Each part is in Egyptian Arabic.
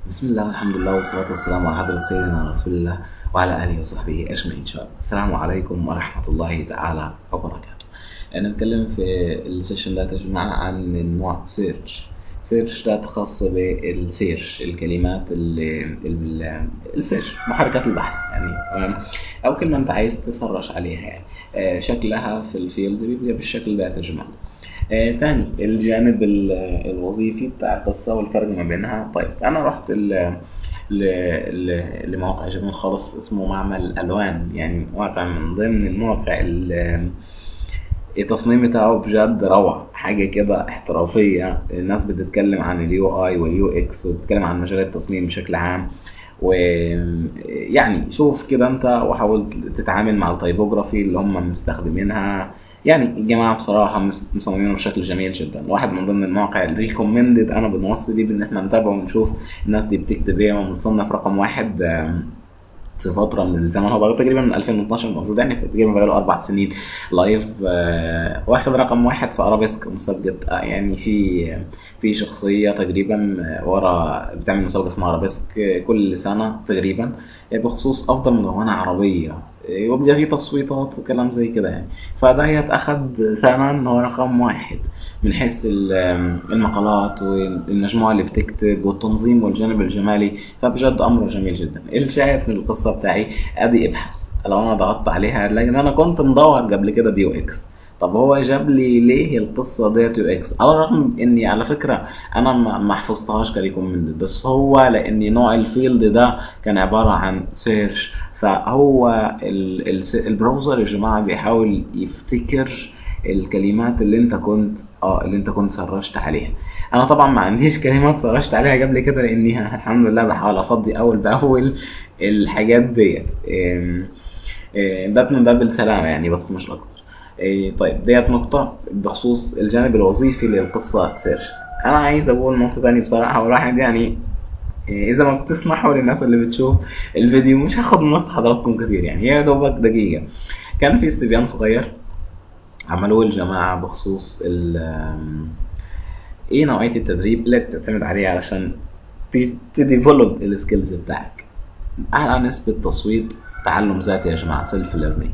بسم الله والحمد لله والصلاة والسلام على حضرة سيدنا رسول الله وعلى آله وصحبه أجمعين إن شاء الله السلام عليكم ورحمة الله تعالى وبركاته نتكلم في السيشن ده يا جماعة عن النوع سيرش سيرش ده خاص بالسيرش الكلمات اللي ال- السيرش محركات البحث يعني تمام؟ أو كلمة أنت عايز تسرش عليها يعني آه، شكلها في الفيلد بيبقى بالشكل ده يا جماعة آه تاني الجانب ال- الوظيفي بتاع القصة والفرق ما بينها طيب أنا رحت ل ل- ل- لموقع جميل خالص اسمه معمل ألوان يعني موقع من ضمن المواقع ال- التصميم بتاعه بجد روعة حاجة كده احترافية الناس بتتكلم عن اليو اي واليو اكس وبتتكلم عن مجال التصميم بشكل عام ويعني شوف كده انت وحاول تتعامل مع التايبوجرافي اللي هم مستخدمينها يعني الجماعة بصراحة مس- مصممينه بشكل جميل جدا واحد من ضمن المواقع الريكومندد انا بنوصي بيه بان احنا نتابعه ونشوف الناس دي بتكتب ايه ومتصنف رقم واحد آم، في فتره من الزمن هو بقى تقريبا من 2012 موجود يعني في تقريبا بقاله اربع سنين لايف آه، واخد رقم واحد في ارابيسك مسابقه آه، يعني في في شخصيه تقريبا آه، ورا بتعمل مسابقه اسمها ارابيسك آه، كل سنه تقريبا آه، بخصوص افضل مدونه عربيه آه، وبيبقى في تصويتات وكلام زي كده يعني فده اتاخد سنه ان هو رقم واحد من حيث ال- المقالات والمجموعه اللي بتكتب والتنظيم والجانب الجمالي فبجد امر جميل جدا الشاهد من القصه بتاعي ادي ابحث لو انا ضغطت عليها هتلاقي ان انا كنت مدور قبل كده بيو اكس طب هو جاب لي ليه القصه ديت يو اكس على الرغم اني على فكره انا ما ما حفظتهاش كريكومندد بس هو لان نوع الفيلد ده كان عباره عن سيرش فهو ال- ال- البراوزر يا جماعه بيحاول يفتكر الكلمات اللي انت كنت اه اللي انت كنت سرشت عليها انا طبعا ما عنديش كلمات سرشت عليها قبل كده لاني الحمد لله بحاول افضي اول باول الحاجات ديت ام، اه، ده من باب السلامه يعني بس مش اكتر اه، طيب ديت نقطة بخصوص الجانب الوظيفي للقصة سيرش أنا عايز أقول نقطة تانية بصراحة والواحد يعني إيه، إذا ما بتسمحوا للناس اللي بتشوف الفيديو مش هاخد من وقت حضراتكم كتير يعني هي يا دوبك دقيقة كان في استبيان صغير عملوه الجماعة بخصوص ال آم، ايه نوعية التدريب اللي بتعتمد عليه علشان تديفلوب السكيلز بتاعك أعلى نسبة تصويت تعلم ذاتي يا جماعة سيلف ليرنينج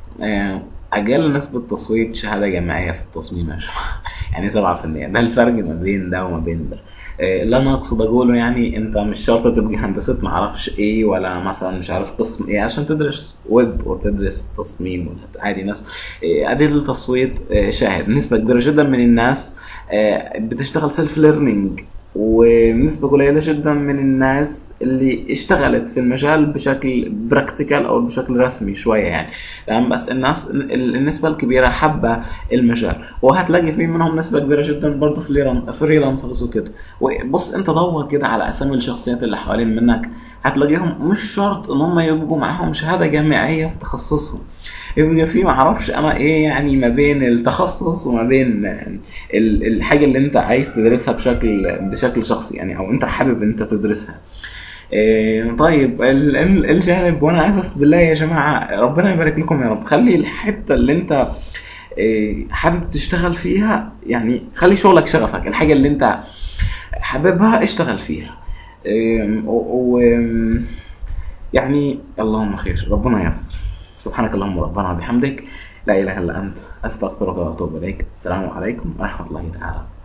أقل نسبة تصويت شهادة جامعية في التصميم يا جماعة يعني 7% ده الفرق ما بين ده وما بين ده آه، اللي انا اقصد اقوله يعني انت مش شرط تبقى هندسه معرفش ايه ولا مثلا مش عارف قسم ايه عشان تدرس ويب وتدرس تصميم ولا عادي ناس آه، ادي التصويت آه، شاهد نسبه كبيره جدا من الناس آه، بتشتغل سيلف ليرنينج ونسبة قليلة جدا من الناس اللي اشتغلت في المجال بشكل براكتيكال او بشكل رسمي شوية يعني تمام بس الناس ال- النسبة الكبيرة حابة المجال وهتلاقي في منهم نسبة كبيرة جدا برضه فريلانسرز وكده وبص انت دور كده على اسامي الشخصيات اللي حوالين منك هتلاقيهم مش شرط ان هم يبقوا معاهم شهادة جامعية في تخصصهم يبقى في معرفش انا ايه يعني ما بين التخصص وما بين ال- الحاجة اللي انت عايز تدرسها بشكل بشكل شخصي يعني او انت حابب انت تدرسها إيه طيب ال- ال- الجانب وانا اسف بالله يا جماعه ربنا يبارك لكم يا رب خلي الحته اللي انت إيه، حابب تشتغل فيها يعني خلي شغلك شغفك الحاجه اللي انت حاببها اشتغل فيها إيه، و و- يعني اللهم خير ربنا ييسر سبحانك اللهم ربنا وبحمدك لا اله الا انت استغفرك واتوب اليك السلام عليكم ورحمه الله تعالى